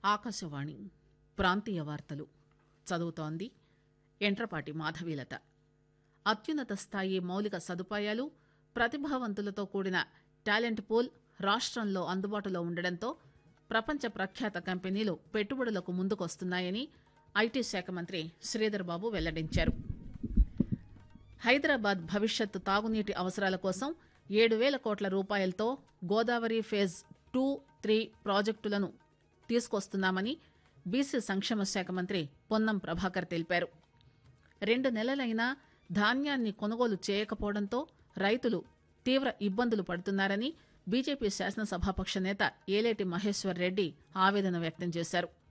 ఆకాశవాణి ప్రాంతీయ వార్తలు చదువుతోంది ఎంట్రపాటి మాధవీలత అత్యున్నత స్థాయి మౌలిక సదుపాయాలు ప్రతిభావంతులతో కూడిన టాలెంట్ పూల్ రాష్టంలో అందుబాటులో ఉండడంతో ప్రపంచ ప్రఖ్యాత కంపెనీలు పెట్టుబడులకు ముందుకొస్తున్నాయని ఐటీ శాఖ మంత్రి శ్రీధర్ బాబు వెల్లడించారు హైదరాబాద్ భవిష్యత్ తాగునీటి అవసరాల కోసం ఏడు వేల కోట్ల రూపాయలతో గోదావరి ఫేజ్ టూ త్రీ ప్రాజెక్టులను తీసుకొస్తున్నామని బీసీ సంక్షేమ శాఖ మంత్రి పొన్నం ప్రభాకర్ తెలిపారు రెండు నెలలైనా ధాన్యాన్ని కొనుగోలు చేయకపోవడంతో రైతులు తీవ్ర ఇబ్బందులు పడుతున్నారని బీజేపీ శాసనసభాపక్ష నేత ఏలేటి మహేశ్వర్ రెడ్డి ఆవేదన వ్యక్తం చేశారు